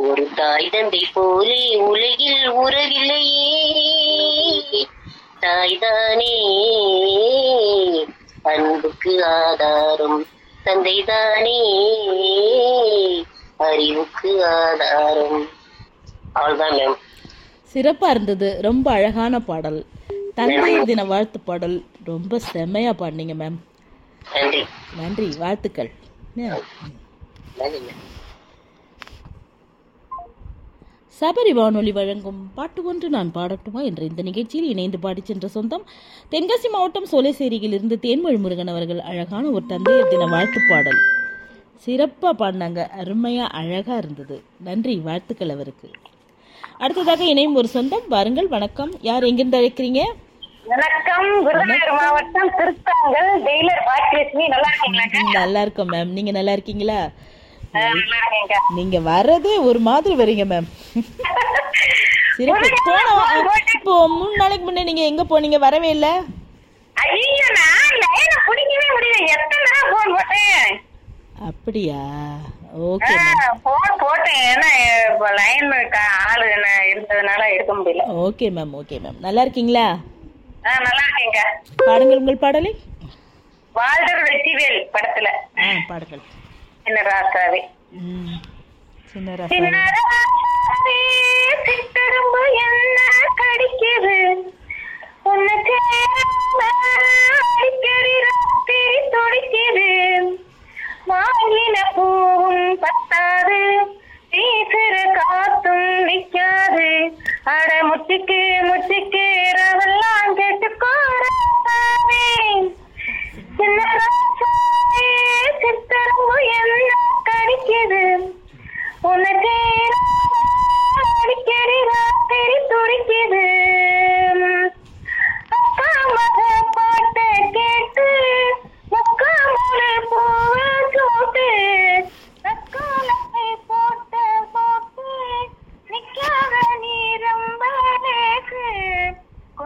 ஒரு தாய் தந்தை போலே உலகில் உறவில்லையே தாய்தானே அன்புக்கு ஆதாரம் தந்தைதானே அறிவுக்கு ஆதாரம் அவ்வளவுதான் மேம் சிறப்பா இருந்தது ரொம்ப அழகான பாடல் தந்தையர் தின வாழ்த்து பாடல் ரொம்ப செம்மையா பாடினீங்க மேம் நன்றி நன்றி வாழ்த்துக்கள் நன்றி மேம் சபரி வானொலி வழங்கும் பாட்டு ஒன்று நான் பாடட்டுமா என்ற இந்த நிகழ்ச்சியில் இணைந்து பாடிச் சென்ற சொந்தம் தென்காசி மாவட்டம் சோலைசேரியிலிருந்து தேன்மொழி முருகன் அவர்கள் அழகான ஒரு தந்தையர் தின வாழ்த்து பாடல் சிறப்பாக பாடினாங்க அருமையாக அழகாக இருந்தது நன்றி வாழ்த்துக்கள் அவருக்கு அடுத்ததாக இணையும் ஒரு சொந்தம் வாருங்கள் வணக்கம் யார் எங்கிருந்து அழைக்கிறீங்க வணக்கம் விருதுநகர் மாவட்டம் திருத்தாங்கல் டெய்லர் பாக்கியலட்சுமி நல்லா இருக்கீங்களா நல்லா இருக்கோம் மேம் நீங்கள் நல்லா இருக்கீங்களா நல்லா இருக்கீங்க நீங்கள் வர்றதே ஒரு மாதிரி வரீங்க மேம் சிறப்பு போன வா- இப்போ மூணு நாளைக்கு முன்னே நீங்கள் எங்கே போனீங்க வரவே இல்லை ஐயோ நான் லைனை பிடிக்கவே முடியல எத்தனை நேரம் போன் போட்டேன் அப்படியா ஓகே மேம் போன் போட்டேன் ஏன்னா இப்போ லைன் ஆளு என்ன இருந்ததுனால எடுக்க முடியல ஓகே மேம் ஓகே மேம் நல்லா இருக்கீங்களா ஆ நல்லா இருக்கீங்க பாடுங்கள் உங்கள் பாடலை வாழ்டர் வெற்றிவேல் படத்துல ஆ பாடுங்கள் என்ன ராசாவே ம் சின்ன ரசம். சின்ன ராசாவே சிட்டெரும்பு என்ன கடிக்குது உன்னை சேராம அடிக்கடி ராத்திரி துடிக்குது வாங்கின பூவும் பத்தாது வீசுற காத்தும் நிக்காது அட முச்சிக்கு முச்சிக்கு ரவெல்லாம் கேட்டுக்கோரவே சின்ன ராசாவே சித்தரம்பு என்ன கடிக்குது உனக்கு